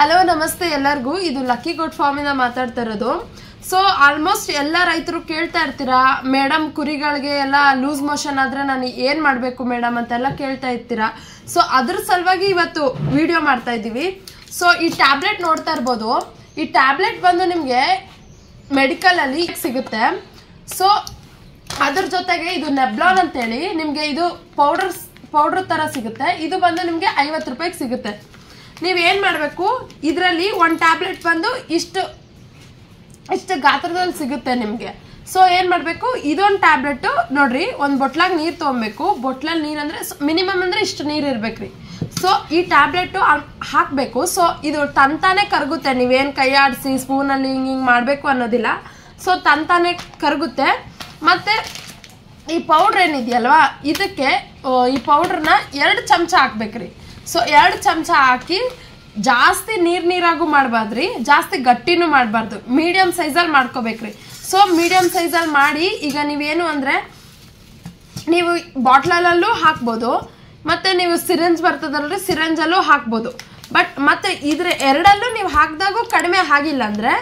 hello ನಮಸ್ತೆ ಎಲ್ಲರಿಗೂ ಇದು ಲಕ್ಕಿ ಗುಡ್ ಫಾರ್ಮಿಂದ ಮಾತಾಡ್ತಾ ಇರೋದು ಸೊ ಆಲ್ಮೋಸ್ಟ್ ಎಲ್ಲ ರೈತರು ಕೇಳ್ತಾ ಇರ್ತೀರಾ ಮೇಡಮ್ ಕುರಿಗಳಿಗೆ ಎಲ್ಲ ಲೂಸ್ ಮೋಷನ್ ಆದ್ರೆ ನಾನು ಏನ್ ಮಾಡಬೇಕು ಮೇಡಮ್ ಅಂತೆಲ್ಲ ಕೇಳ್ತಾ ಇರ್ತೀರಾ ಸೊ ಅದ್ರ ಸಲುವಾಗಿ ಇವತ್ತು ವಿಡಿಯೋ ಮಾಡ್ತಾ ಇದ್ದೀವಿ ಸೊ ಈ ಟ್ಯಾಬ್ಲೆಟ್ ನೋಡ್ತಾ ಇರ್ಬೋದು ಈ ಟ್ಯಾಬ್ಲೆಟ್ ಬಂದು ನಿಮಗೆ ಮೆಡಿಕಲ್ ಅಲ್ಲಿ ಸಿಗುತ್ತೆ ಸೊ ಅದ್ರ ಜೊತೆಗೆ ಇದು ನೆಬ್ಲಾನ್ ಅಂತೇಳಿ ನಿಮಗೆ ಇದು ಪೌಡರ್ ಪೌಡರ್ ತರ ಸಿಗುತ್ತೆ ಇದು ಬಂದು ನಿಮಗೆ ಐವತ್ತು ರೂಪಾಯಿಗೆ ಸಿಗುತ್ತೆ ನೀವು ಏನು ಮಾಡಬೇಕು ಇದರಲ್ಲಿ ಒಂದು ಟ್ಯಾಬ್ಲೆಟ್ ಬಂದು ಇಷ್ಟು ಇಷ್ಟು ಗಾತ್ರದಲ್ಲಿ ಸಿಗುತ್ತೆ ನಿಮಗೆ ಸೊ ಏನು ಮಾಡಬೇಕು ಇದೊಂದು ಟ್ಯಾಬ್ಲೆಟ್ ನೋಡ್ರಿ ಒಂದು ಬೊಟ್ಲಾಗ ನೀರು ತೊಗೊಬೇಕು ಬೊಟ್ಲಲ್ಲಿ ನೀರು ಅಂದರೆ ಮಿನಿಮಮ್ ಅಂದರೆ ಇಷ್ಟು ನೀರು ಇರ್ಬೇಕ್ರಿ ಸೊ ಈ ಟ್ಯಾಬ್ಲೆಟು ಹಾಕಬೇಕು ಸೊ ಇದು ತಂತಾನೆ ಕರಗುತ್ತೆ ನೀವೇನು ಕೈ ಆಡಿಸಿ ಸ್ಪೂನಲ್ಲಿ ಹಿಂಗೆ ಹಿಂಗೆ ಮಾಡಬೇಕು ಅನ್ನೋದಿಲ್ಲ ಸೊ ತಂತಾನೆ ಕರಗುತ್ತೆ ಮತ್ತು ಈ ಪೌಡ್ರ್ ಏನಿದೆಯಲ್ವಾ ಇದಕ್ಕೆ ಆ, ಈ ಪೌಡ್ರನ್ನ ಎರಡು ಚಮಚ ಹಾಕ್ಬೇಕ್ರಿ ಸೊ ಎರಡು ಚಮಚ ಹಾಕಿ ಜಾಸ್ತಿ ನೀರು ನೀರಾಗೂ ಮಾಡಬಾರ್ದ್ರಿ ಜಾಸ್ತಿ ಗಟ್ಟಿನೂ ಮಾಡಬಾರ್ದು ಮೀಡಿಯಮ್ ಸೈಜಲ್ಲಿ ಮಾಡ್ಕೋಬೇಕ್ರಿ ಸೊ ಮೀಡಿಯಮ್ ಸೈಜಲ್ಲಿ ಮಾಡಿ ಈಗ ನೀವೇನು ಅಂದರೆ ನೀವು ಬಾಟ್ಲಲ್ಲೂ ಹಾಕ್ಬೋದು ಮತ್ತೆ ನೀವು ಸಿರಿಂಜ್ ಬರ್ತದಲ್ರಿ ಸಿರಿಂಜಲ್ಲೂ ಹಾಕ್ಬೋದು ಬಟ್ ಮತ್ತೆ ಇದ್ರ ಎರಡಲ್ಲೂ ನೀವು ಹಾಕಿದಾಗೂ ಕಡಿಮೆ ಆಗಿಲ್ಲ ಅಂದರೆ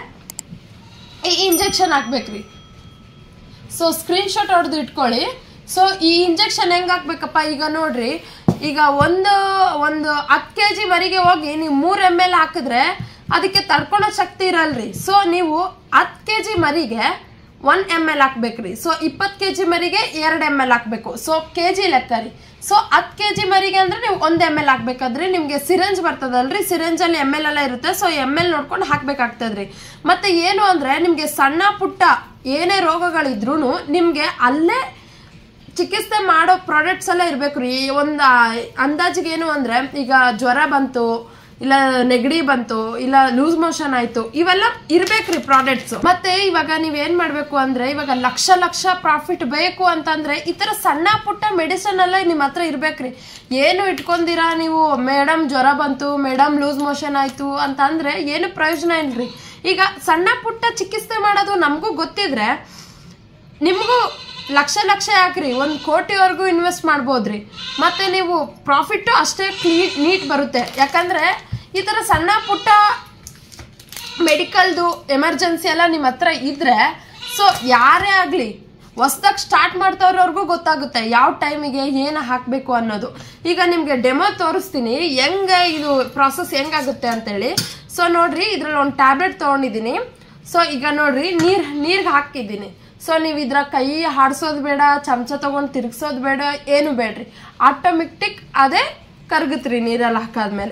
ಈ ಇಂಜೆಕ್ಷನ್ ಹಾಕ್ಬೇಕ್ರಿ ಸೊ ಸ್ಕ್ರೀನ್ ಶಾಟ್ ಹೊಡೆದು ಇಟ್ಕೊಳ್ಳಿ ಸೊ ಈ ಇಂಜೆಕ್ಷನ್ ಹೆಂಗ್ ಹಾಕ್ಬೇಕಪ್ಪ ಈಗ ನೋಡ್ರಿ ಈಗ ಒಂದು ಒಂದು ಹತ್ತು ಕೆ ಜಿ ಮರಿಗೆ ಹೋಗಿ ನೀವು ಮೂರು ಎಮ್ ಎಲ್ ಹಾಕಿದ್ರೆ ಅದಕ್ಕೆ ತಡ್ಕೊಳೋ ಶಕ್ತಿ ಇರಲ್ರಿ ಸೊ ನೀವು ಹತ್ತು ಕೆ ಜಿ ಮರಿಗೆ ಒನ್ ಎಮ್ ಎಲ್ ಹಾಕ್ಬೇಕ್ರಿ ಸೊ ಇಪ್ಪತ್ತು ಕೆ ಜಿ ಮರಿಗೆ ಎರಡು ಎಮ್ ಎಲ್ ಹಾಕ್ಬೇಕು ಸೊ ಕೆ ಜಿ ಲೆಕ್ಕ ರೀ ಸೊ ಹತ್ತು ಕೆ ಜಿ ಮರಿಗೆ ಅಂದ್ರೆ ನೀವು ಒಂದು ಎಮ್ ಎಲ್ ಹಾಕ್ಬೇಕಾದ್ರೆ ನಿಮಗೆ ಸಿರಂಜ್ ಬರ್ತದಲ್ರಿ ಸಿರಂಜಲ್ಲಿ ಎಮ್ ಎಲ್ ಎಲ್ಲ ಇರುತ್ತೆ ಸೊ ಎಮ್ ಎಲ್ ನೋಡ್ಕೊಂಡು ಹಾಕ್ಬೇಕಾಗ್ತದ್ರಿ ಮತ್ತೆ ಏನು ಅಂದ್ರೆ ನಿಮಗೆ ಸಣ್ಣ ಪುಟ್ಟ ಏನೇ ರೋಗಗಳಿದ್ರೂ ನಿಮಗೆ ಅಲ್ಲೇ ಚಿಕಿತ್ಸೆ ಮಾಡೋ ಪ್ರಾಡಕ್ಟ್ಸ್ ಎಲ್ಲ ಇರ್ಬೇಕು ರೀ ಒಂದು ಅಂದಾಜಿಗೆ ಏನು ಅಂದ್ರೆ ಈಗ ಜ್ವರ ಬಂತು ಇಲ್ಲ ನೆಗಡಿ ಬಂತು ಇಲ್ಲ ಲೂಸ್ ಮೋಷನ್ ಆಯ್ತು ಇವೆಲ್ಲ ಇರ್ಬೇಕ್ರಿ ಪ್ರಾಡಕ್ಟ್ಸ್ ಮತ್ತೆ ಇವಾಗ ನೀವ್ ಏನ್ ಮಾಡ್ಬೇಕು ಅಂದ್ರೆ ಇವಾಗ ಲಕ್ಷ ಲಕ್ಷ ಪ್ರಾಫಿಟ್ ಬೇಕು ಅಂತಂದ್ರೆ ಈ ತರ ಸಣ್ಣ ಪುಟ್ಟ ಮೆಡಿಸಿನ್ ಎಲ್ಲ ನಿಮ್ ಹತ್ರ ಇರ್ಬೇಕ್ರಿ ಏನು ಇಟ್ಕೊಂಡಿರಾ ನೀವು ಮೇಡಮ್ ಜ್ವರ ಬಂತು ಮೇಡಮ್ ಲೂಸ್ ಮೋಷನ್ ಆಯ್ತು ಅಂತ ಅಂದ್ರೆ ಏನು ಪ್ರಯೋಜನ ಇಲ್ರಿ ಈಗ ಸಣ್ಣ ಪುಟ್ಟ ಚಿಕಿತ್ಸೆ ಮಾಡೋದು ನಮಗೂ ಗೊತ್ತಿದ್ರೆ ನಿಮಗೂ ಲಕ್ಷ ಲಕ್ಷ ಯಾಕ್ರಿ ಒಂದು ಕೋಟಿವರೆಗೂ ಇನ್ವೆಸ್ಟ್ ಮಾಡ್ಬೋದ್ರಿ ಮತ್ತೆ ನೀವು ಪ್ರಾಫಿಟ್ಟು ಅಷ್ಟೇ ಕ್ಲೀನ್ ನೀಟ್ ಬರುತ್ತೆ ಯಾಕಂದ್ರೆ ಈ ಥರ ಸಣ್ಣ ಪುಟ್ಟ ಮೆಡಿಕಲ್ದು ಎಮರ್ಜೆನ್ಸಿ ಎಲ್ಲ ನಿಮ್ಮ ಹತ್ರ ಇದ್ರೆ ಸೊ ಯಾರೇ ಆಗಲಿ ಹೊಸ್ದಾಗಿ ಸ್ಟಾರ್ಟ್ ಮಾಡ್ತವ್ರವ್ರಿಗೂ ಗೊತ್ತಾಗುತ್ತೆ ಯಾವ ಟೈಮಿಗೆ ಏನು ಹಾಕಬೇಕು ಅನ್ನೋದು ಈಗ ನಿಮಗೆ ಡೆಮೋ ತೋರಿಸ್ತೀನಿ ಹೆಂಗೆ ಇದು ಪ್ರಾಸೆಸ್ ಹೆಂಗಾಗುತ್ತೆ ಅಂತೇಳಿ ಸೊ ನೋಡ್ರಿ ಇದ್ರಲ್ಲಿ ಒಂದು ಟ್ಯಾಬ್ಲೆಟ್ ತೊಗೊಂಡಿದ್ದೀನಿ ಸೊ ಈಗ ನೋಡ್ರಿ ನೀರು ನೀರ್ಗೆ ಹಾಕಿದ್ದೀನಿ ಸೊ ನೀವು ಇದ್ರ ಕೈ ಹಾಡ್ಸೋದು ಬೇಡ ಚಮಚ ತಗೊಂಡು ತಿರ್ಗ್ಸೋದು ಬೇಡ ಏನು ಬೇಡ್ರಿ ಆಟೋಮೆಟಿಕ್ ಅದೇ ಕರ್ಗತ್ರಿ ನೀರಲ್ಲಿ ಹಾಕಾದ್ಮೇಲೆ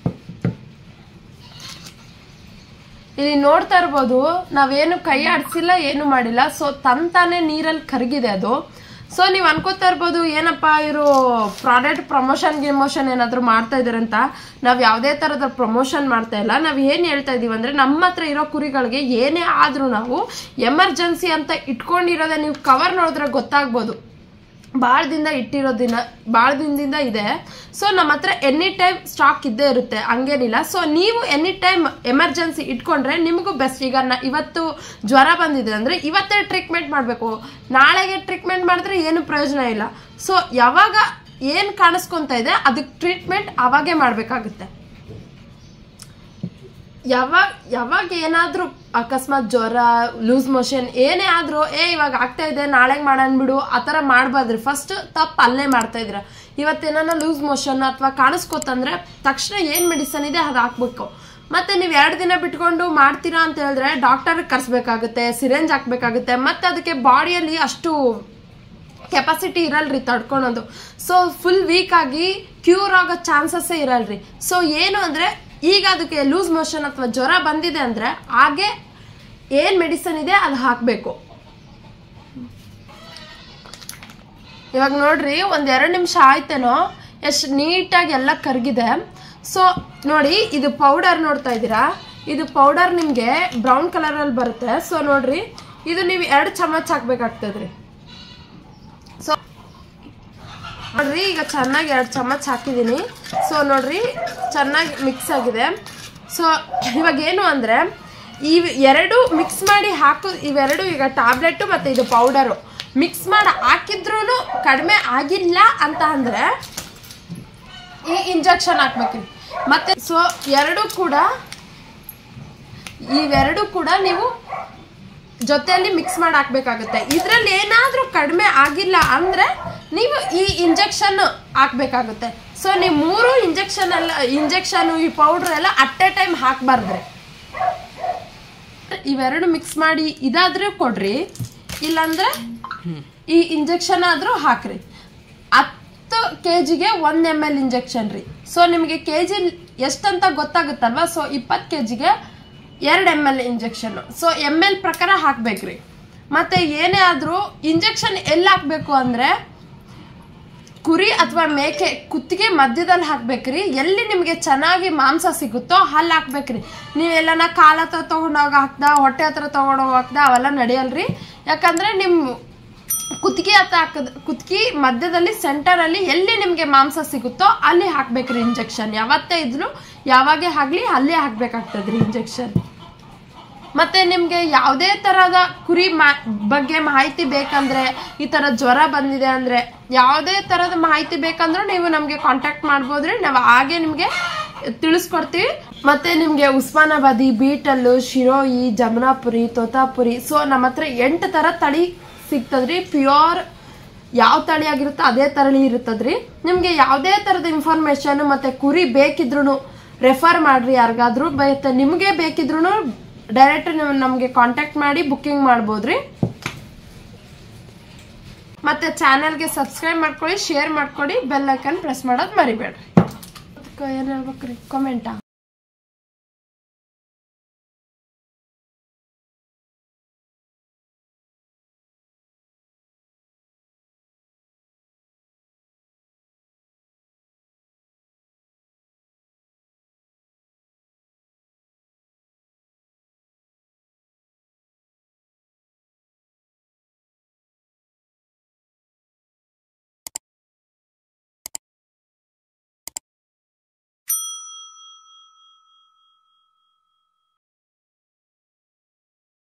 ಇಲ್ಲಿ ನೋಡ್ತಾ ಇರ್ಬೋದು ನಾವೇನು ಕೈ ಆಡಿಸಿಲ್ಲ ಏನು ಮಾಡಿಲ್ಲ ಸೊ ತಂತಾನೆ ನೀರಲ್ಲಿ ಕರಗಿದೆ ಅದು ಸೊ ನೀವು ಅನ್ಕೋತಾ ಇರ್ಬೋದು ಏನಪ್ಪ ಇವರು ಪ್ರಾಡಕ್ಟ್ ಪ್ರಮೋಷನ್ ಗಿಮೋಷನ್ ಏನಾದರೂ ಮಾಡ್ತಾ ಇದಾರಂತ ನಾವು ಯಾವುದೇ ಥರದ ಪ್ರಮೋಷನ್ ಮಾಡ್ತಾ ಇಲ್ಲ ನಾವು ಏನು ಹೇಳ್ತಾ ಇದೀವಿ ಅಂದರೆ ನಮ್ಮ ಹತ್ರ ಇರೋ ಕುರಿಗಳಿಗೆ ಏನೇ ಆದರೂ ನಾವು ಎಮರ್ಜೆನ್ಸಿ ಅಂತ ಇಟ್ಕೊಂಡಿರೋದೇ ನೀವು ಕವರ್ ನೋಡಿದ್ರೆ ಗೊತ್ತಾಗ್ಬೋದು ಭಾಳ ದಿನ ಇಟ್ಟಿರೋ ದಿನ ಭಾಳ ದಿನದಿಂದ ಇದೆ ಸೊ ನಮ್ಮ ಹತ್ರ ಎನಿ ಟೈಮ್ ಸ್ಟಾಕ್ ಇದ್ದೇ ಇರುತ್ತೆ ಹಂಗೇನಿಲ್ಲ ಸೊ ನೀವು ಎನಿ ಟೈಮ್ ಎಮರ್ಜೆನ್ಸಿ ಇಟ್ಕೊಂಡ್ರೆ ನಿಮಗೂ ಬೆಸ್ಟ್ ಈಗ ನ ಇವತ್ತು ಜ್ವರ ಬಂದಿದೆ ಅಂದರೆ ಇವತ್ತೇ ಟ್ರೀಟ್ಮೆಂಟ್ ಮಾಡಬೇಕು ನಾಳೆಗೆ ಟ್ರೀಟ್ಮೆಂಟ್ ಮಾಡಿದ್ರೆ ಏನು ಪ್ರಯೋಜನ ಇಲ್ಲ ಸೊ ಯಾವಾಗ ಏನು ಕಾಣಿಸ್ಕೊತಾ ಇದೆ ಅದಕ್ಕೆ ಟ್ರೀಟ್ಮೆಂಟ್ ಅವಾಗೇ ಮಾಡಬೇಕಾಗುತ್ತೆ ಯಾವಾಗ ಯಾವಾಗ ಏನಾದರೂ ಅಕಸ್ಮಾತ್ ಜ್ವರ ಲೂಸ್ ಮೋಷನ್ ಏನೇ ಆದರೂ ಏ ಇವಾಗ ಆಗ್ತಾ ಇದೆ ನಾಳೆಗೆ ಮಾಡೋಣ ಬಿಡು ಆ ಥರ ಮಾಡಬಾರ್ದ್ರಿ ಫಸ್ಟ್ ತಪ್ಪು ಅಲ್ಲೇ ಮಾಡ್ತಾ ಇದ್ರ ಇವತ್ತೇನಾನ ಲೂಸ್ ಮೋಷನ್ ಅಥವಾ ಕಾಣಿಸ್ಕೊತಂದ್ರೆ ತಕ್ಷಣ ಏನು ಮೆಡಿಸನ್ ಇದೆ ಅದು ಹಾಕ್ಬೇಕು ಮತ್ತೆ ನೀವು ಎರಡು ದಿನ ಬಿಟ್ಕೊಂಡು ಮಾಡ್ತೀರಾ ಅಂತ ಹೇಳಿದ್ರೆ ಡಾಕ್ಟರ್ಗೆ ಕರ್ಸ್ಬೇಕಾಗುತ್ತೆ ಸಿರೆಂಜ್ ಹಾಕ್ಬೇಕಾಗುತ್ತೆ ಮತ್ತೆ ಅದಕ್ಕೆ ಬಾಡಿಯಲ್ಲಿ ಅಷ್ಟು ಕೆಪಾಸಿಟಿ ಇರಲ್ರಿ ತಡ್ಕೊಳೋದು ಸೊ ಫುಲ್ ವೀಕ್ ಆಗಿ ಕ್ಯೂರ್ ಆಗೋ ಚಾನ್ಸಸ್ಸೇ ಇರಲ್ರಿ ಸೊ ಏನು ಅಂದರೆ ಈಗ ಅದಕ್ಕೆ ಲೂಸ್ ಮೋಷನ್ ಅಥವಾ ಜ್ವರ ಬಂದಿದೆ ಅಂದರೆ ಹಾಗೆ ಏನು ಮೆಡಿಸನ್ ಇದೆ ಅದು ಹಾಕಬೇಕು ಇವಾಗ ನೋಡ್ರಿ ಒಂದ್ ಎರಡು ನಿಮಿಷ ಆಯ್ತೇನೋ ಎಷ್ಟು ನೀಟಾಗಿ ಎಲ್ಲ ಕರಗಿದೆ ಸೊ ನೋಡಿ ಇದು ಪೌಡರ್ ನೋಡ್ತಾ ಇದ್ದೀರಾ ಇದು ಪೌಡರ್ ನಿಮಗೆ ಬ್ರೌನ್ ಕಲರಲ್ಲಿ ಬರುತ್ತೆ ಸೊ ನೋಡ್ರಿ ಇದು ನೀವು ಎರಡು ಚಮಚ ಹಾಕ್ಬೇಕಾಗ್ತದ್ರಿ ಸೊ ನೋಡ್ರಿ ಈಗ ಚೆನ್ನಾಗಿ ಎರಡು ಚಮಚ ಹಾಕಿದ್ದೀನಿ ಸೊ ನೋಡ್ರಿ ಚೆನ್ನಾಗಿ ಮಿಕ್ಸ್ ಆಗಿದೆ ಸೊ ಇವಾಗ ಏನು ಅಂದರೆ ಇವ್ ಎರಡು ಮಿಕ್ಸ್ ಮಾಡಿ ಹಾಕು ಇವೆರಡು ಈಗ ಟ್ಯಾಬ್ಲೆಟ್ಟು ಮತ್ತು ಇದು ಪೌಡರು ಮಿಕ್ಸ್ ಮಾಡಿ ಹಾಕಿದ್ರೂ ಕಡಿಮೆ ಆಗಿಲ್ಲ ಅಂತ ಅಂದರೆ ಈ ಇಂಜೆಕ್ಷನ್ ಹಾಕ್ಬೇಕ್ರಿ ಮತ್ತೆ ಸೊ ಎರಡು ಕೂಡ ಇವೆರಡು ಕೂಡ ನೀವು ಜೊತೆಯಲ್ಲಿ ಮಿಕ್ಸ್ ಮಾಡಿ ಹಾಕ್ಬೇಕಾಗುತ್ತೆ ಇದರಲ್ಲಿ ಏನಾದರೂ ಕಡಿಮೆ ಆಗಿಲ್ಲ ಅಂದರೆ ನೀವು ಈ ಇಂಜೆಕ್ಷನ್ ಹಾಕ್ಬೇಕಾಗುತ್ತೆ ಸೊ ನೀವು ಮೂರು ಇಂಜೆಕ್ಷನ್ ಎಲ್ಲ ಇಂಜೆಕ್ಷನ್ ಈ ಪೌಡ್ರ್ ಎಲ್ಲ ಅಟ್ ಎ ಟೈಮ್ ಹಾಕ್ಬಾರ್ದ್ರಿ ಇವೆರಡು ಮಿಕ್ಸ್ ಮಾಡಿ ಇದಾದ್ರೂ ಕೊಡ್ರಿ ಇಲ್ಲಾಂದ್ರೆ ಈ ಇಂಜೆಕ್ಷನ್ ಆದ್ರೂ ಹಾಕ್ರಿ ಹತ್ತು ಕೆ ಜಿಗೆ ಒಂದು ಎಮ್ ಎಲ್ ಇಂಜೆಕ್ಷನ್ ರೀ ಸೊ ನಿಮಗೆ ಕೆ ಜಿ ಎಷ್ಟಂತ ಗೊತ್ತಾಗುತ್ತಲ್ವಾ ಸೊ ಇಪ್ಪತ್ತು ಕೆ ಜಿಗೆ ಎರಡು M L injection so M L ಪ್ರಕಾರ ಹಾಕ್ಬೇಕ್ರಿ ಮತ್ತೆ ಏನೇ ಆದರೂ ಇಂಜೆಕ್ಷನ್ ಎಲ್ಲಿ ಹಾಕ್ಬೇಕು ಅಂದರೆ ಕುರಿ ಅಥವಾ ಮೇಕೆ ಕುತ್ತಿಗೆ ಮಧ್ಯದಲ್ಲಿ ಹಾಕ್ಬೇಕ್ರಿ ಎಲ್ಲಿ ನಿಮಗೆ ಚೆನ್ನಾಗಿ ಮಾಂಸ ಸಿಗುತ್ತೋ ಅಲ್ಲಿ ಹಾಕ್ಬೇಕ್ರಿ ನೀವೆಲ್ಲನ ಕಾಲ ಹತ್ರ ತೊಗೊಂಡೋಗಿ ಹಾಕ್ದ ಹೊಟ್ಟೆ ಹತ್ರ ತೊಗೊಂಡೋಗಿ ಹಾಕ್ದ ಅವೆಲ್ಲ ನಡೆಯಲ್ರಿ ಯಾಕಂದ್ರೆ ನಿಮ್ಮ ಕುತ್ತಿಗೆ ಹತ್ರ ಹಾಕದ್ ಕುತ್ತಿಗೆ ಮಧ್ಯದಲ್ಲಿ ಸೆಂಟರಲ್ಲಿ ಎಲ್ಲಿ ನಿಮಗೆ ಮಾಂಸ ಸಿಗುತ್ತೋ ಅಲ್ಲಿ ಹಾಕ್ಬೇಕ್ರಿ ಇಂಜೆಕ್ಷನ್ ಯಾವತ್ತೇ ಇದ್ರು ಯಾವಾಗೇ ಆಗಲಿ ಅಲ್ಲೇ ಹಾಕ್ಬೇಕಾಗ್ತದ್ರಿ ಇಂಜೆಕ್ಷನ್ ಮತ್ತೆ ನಿಮಗೆ ಯಾವುದೇ ತರಹದ ಕುರಿ ಮಾ ಬಗ್ಗೆ ಮಾಹಿತಿ ಬೇಕಂದ್ರೆ ಈ ತರ ಜ್ವರ ಬಂದಿದೆ ಅಂದ್ರೆ ಯಾವುದೇ ತರದ ಮಾಹಿತಿ ಬೇಕಂದ್ರೂ ನೀವು ನಮಗೆ ಕಾಂಟ್ಯಾಕ್ಟ್ ಮಾಡ್ಬೋದ್ರಿ ನಾವು ಹಾಗೆ ನಿಮಗೆ ತಿಳಿಸ್ಕೊಡ್ತೀವಿ ಮತ್ತೆ ನಿಮಗೆ ಉಸ್ಮಾನಾಬಾದಿ ಬೀಟಲ್ಲು ಶಿರೋಯಿ ಜಮನಾಪುರಿ ತೋತಾಪುರಿ ಸೊ ನಮ್ಮ ಹತ್ರ ಎಂಟು ತರ ತಳಿ ಸಿಗ್ತದ್ರಿ ಪ್ಯೂರ್ ಯಾವ ತಳಿ ಆಗಿರುತ್ತೋ ಅದೇ ತಳಿ ಇರುತ್ತದ್ರಿ ನಿಮಗೆ ಯಾವುದೇ ಥರದ ಇನ್ಫಾರ್ಮೇಶನ್ ಮತ್ತೆ ಕುರಿ ಬೇಕಿದ್ರು ರೆಫರ್ ಮಾಡ್ರಿ ಯಾರಿಗಾದ್ರೂ ಮತ್ತೆ ನಿಮಗೆ ಬೇಕಿದ್ರು ಡೈರೆಕ್ಟ್ ನೀವು ನಮಗೆ ಕಾಂಟ್ಯಾಕ್ಟ್ ಮಾಡಿ ಬುಕ್ಕಿಂಗ್ ಮಾಡ್ಬೋದ್ರಿ ಮತ್ತೆ ಚಾನಲ್ಗೆ ಸಬ್ಸ್ಕ್ರೈಬ್ ಮಾಡ್ಕೊಳ್ಳಿ ಶೇರ್ ಮಾಡ್ಕೊಡಿ ಬೆಲ್ ಐಕನ್ ಪ್ರೆಸ್ ಮಾಡೋದು ಮರಿಬೇಡ್ರಿ ಏನು ಹೇಳ್ಬೇಕ್ರಿ ಕಮೆಂಟಾ